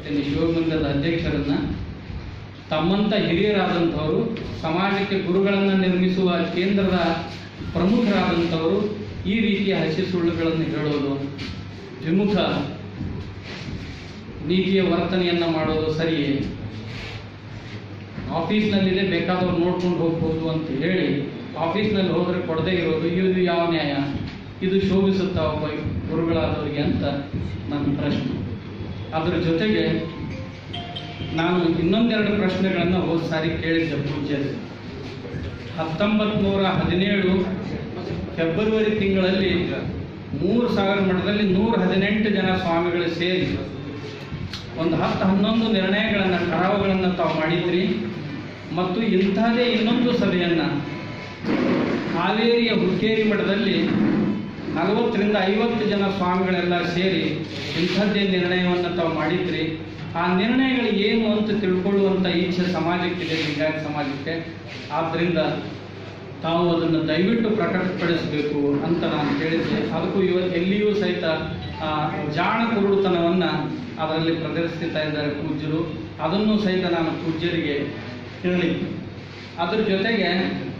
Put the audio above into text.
ಏನು ಶಿವಮಂದಿರದ ಅಧ್ಯಕ್ಷರನ್ನ ತಮ್ಮಂತ ಹಿರಿಯರಾದಂಥವರು ಸಮಾಜಕ್ಕೆ ಗುರುಗಳನ್ನು ನಿರ್ಮಿಸುವ ಕೇಂದ್ರದ ಪ್ರಮುಖರಾದಂಥವರು ಈ ರೀತಿಯ ಹಸಿ ಸುಳ್ಳುಗಳನ್ನು ಹೇಳೋದು ವಿಮುಖ ನೀತಿಯ ವರ್ತನೆಯನ್ನು ಮಾಡೋದು ಸರಿಯೇ ಆಫೀಸ್ನಲ್ಲಿದೆ ಬೇಕಾದವ್ರು ನೋಡ್ಕೊಂಡು ಹೋಗ್ಬೋದು ಅಂತ ಹೇಳಿ ಆಫೀಸ್ನಲ್ಲಿ ಹೋದರೆ ಕೊಡದೇ ಇರೋದು ಇದು ಯಾವ ನ್ಯಾಯ ಇದು ಶೋಭಿಸುತ್ತಾ ಒಬ್ಬ ಗುರುಗಳಾದವರಿಗೆ ಅಂತ ನನ್ನ ಪ್ರಶ್ನೆ ಅದರ ಜೊತೆಗೆ ನಾನು ಇನ್ನೊಂದೆರಡು ಪ್ರಶ್ನೆಗಳನ್ನು ಹೋದ ಸಾರಿ ಕೇಳಿದ್ದೆ ಪೂಜ್ಯರು ಹತ್ತೊಂಬತ್ತು ನೂರ ಹದಿನೇಳು ಫೆಬ್ರವರಿ ತಿಂಗಳಲ್ಲಿ ಮೂರು ಸಾವಿರ ಮಠದಲ್ಲಿ ನೂರ ಹದಿನೆಂಟು ಜನ ಸ್ವಾಮಿಗಳು ಸೇರಿ ಒಂದು ಹತ್ತು ಹನ್ನೊಂದು ನಿರ್ಣಯಗಳನ್ನು ಕರಾವುಗಳನ್ನು ತಾವು ಮಾಡಿದ್ರಿ ಮತ್ತು ಇಂಥದೇ ಇನ್ನೊಂದು ಸಭೆಯನ್ನು ಹಾವೇರಿಯ ಹುಕ್ಕೇರಿ ಮಠದಲ್ಲಿ ನಲವತ್ತರಿಂದ ಐವತ್ತು ಜನ ಸ್ವಾಮಿಗಳೆಲ್ಲ ಸೇರಿ ಇಂಥದ್ದೇ ನಿರ್ಣಯವನ್ನು ತಾವು ಮಾಡಿದ್ರಿ ಆ ನಿರ್ಣಯಗಳು ಏನು ಅಂತ ತಿಳ್ಕೊಳ್ಳುವಂಥ ಇಚ್ಛೆ ಸಮಾಜಕ್ಕಿದೆ ಲಿಂಗಾಯತ ಸಮಾಜಕ್ಕೆ ಆದ್ದರಿಂದ ತಾವು ಅದನ್ನು ದಯವಿಟ್ಟು ಪ್ರಕಟಪಡಿಸಬೇಕು ಅಂತ ನಾನು ಹೇಳಿದ್ದೆ ಅದಕ್ಕೂ ಇವತ್ತು ಎಲ್ಲಿಯೂ ಸಹಿತ ಆ, ಜಾಣ ಕುರುಡುತನವನ್ನು ಅದರಲ್ಲಿ ಪ್ರದರ್ಶಿಸ್ತಾ ಇದ್ದಾರೆ ಪೂಜ್ಯರು ಅದನ್ನು ಸಹಿತ ನಾನು ಪೂಜ್ಯರಿಗೆ ಹೇಳಿದ್ದೆ ಅದ್ರ ಜೊತೆಗೆ